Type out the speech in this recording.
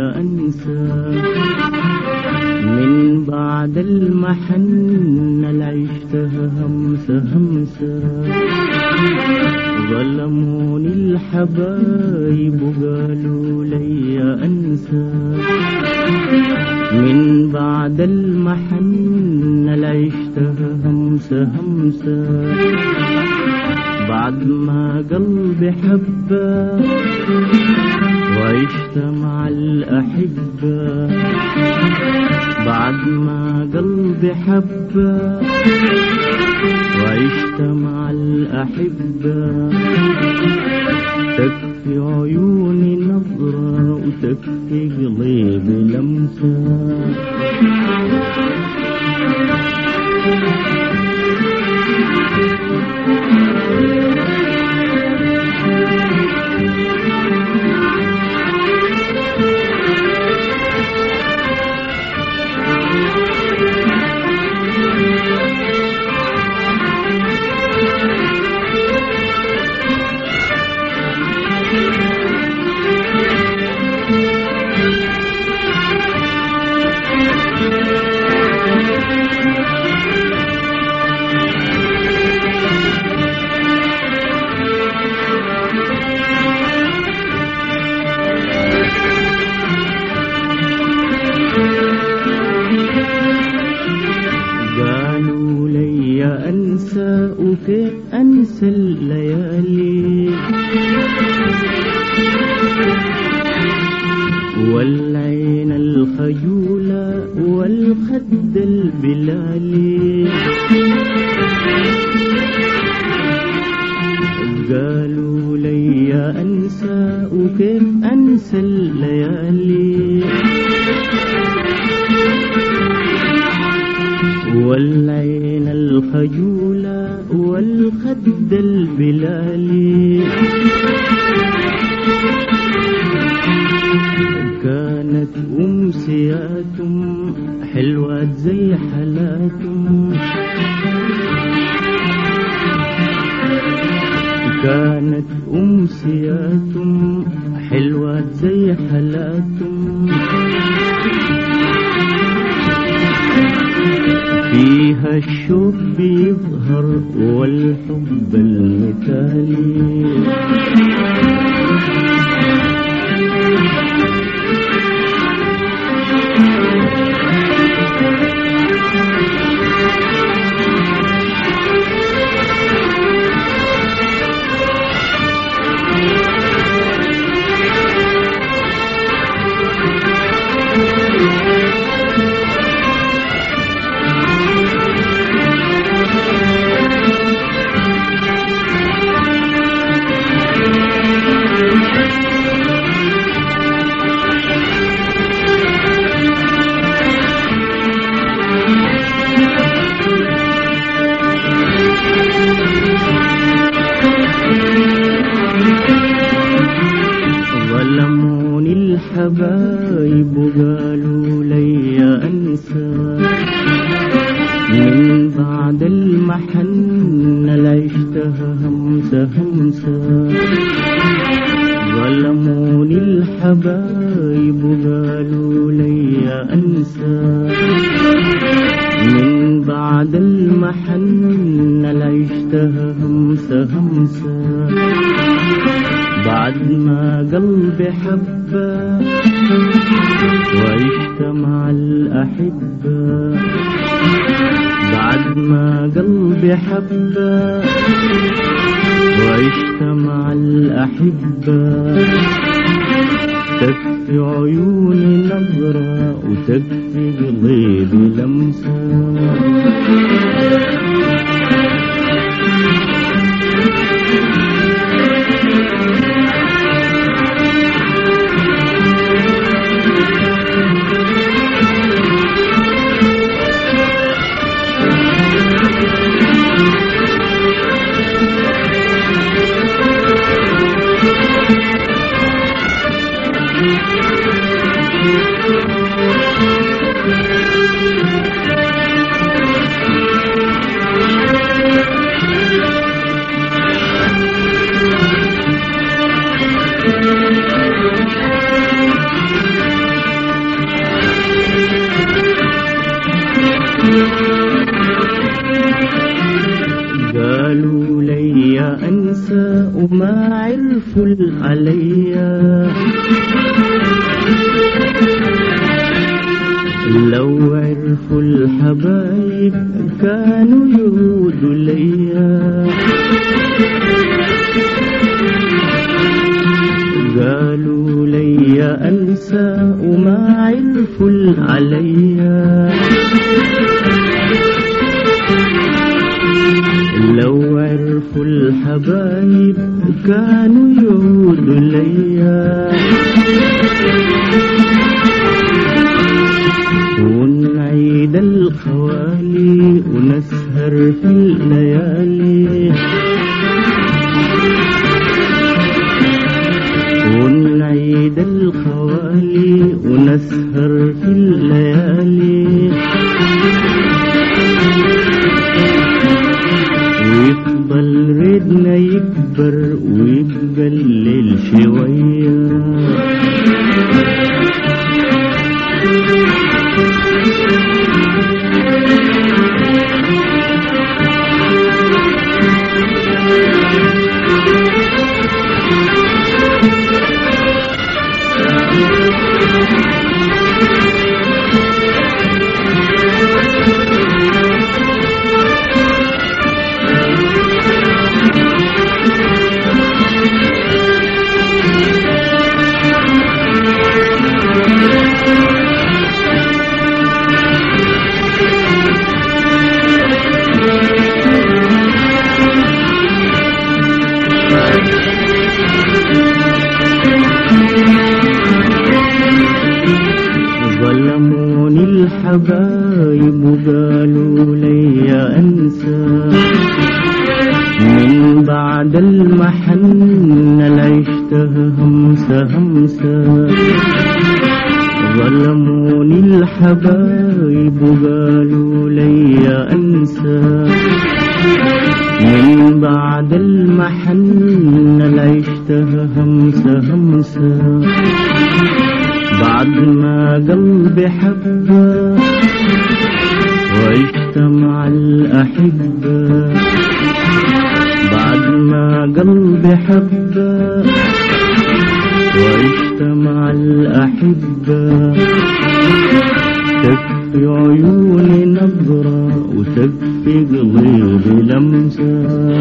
أنسى من بعد المحن العشتها همسة همسة ظلموني الحبايب وقالوا لي أنسى من بعد المحن العشتها همسة همسة بعد ما قلبي حبه وعشت مع الأحبة بعد ما قلبي حبة وعشت مع الأحبة تكفي عيوني نظرة وتكفي قلبي لمسة قالوا لي أنسى وكيف أنسى الليالي والعين الخجولة والخد البلالي قالوا لي أنسى وكيف أنسى الليالي والعين الخجولة والخد البلالي كانت أمسيات حلوة زي حالاتهم كانت أمسيات حلوة زي حالاتهم فيها الشوق بيظهر والحب المثالي ظلموني الحبايب وقالوا لي أنسى من بعد المحن العشتها همسة همسة ظلموني الحبايب وقالوا لي أنسى من بعد المحن العشتها همسة همسة بعد ما قلبي حبه وعشت مع الأحبة بعد ما قلبي حبه وعشت مع الأحبة تكفي عيوني نظرة وتكفي قلبي لمسة وما عرفوا عليا لو عرفوا الحبايب كانوا يهودوا ليا قالوا لي أنسى وما عرفوا عليا لو عرفوا الحبايب كانوا يهودوا ليا ونعيد الخوالي ونسهر في الليالي ونعيد الخوالي ونسهر في الليالي ويفضل ردنا يكبر ويبقى الليل شويه ظلموني الحبايب وقالوا لي انسى من بعد المحن العشته همسة همسة ظلموني الحبايب وقالوا لي انسى من بعد المحن العشته همسة همسة بعد ما قلبي حبه وعشت مع الأحبة بعد ما قلبي حبه وعشت مع الأحبة تكفي عيوني نظرة وتكفي قلبي لمسة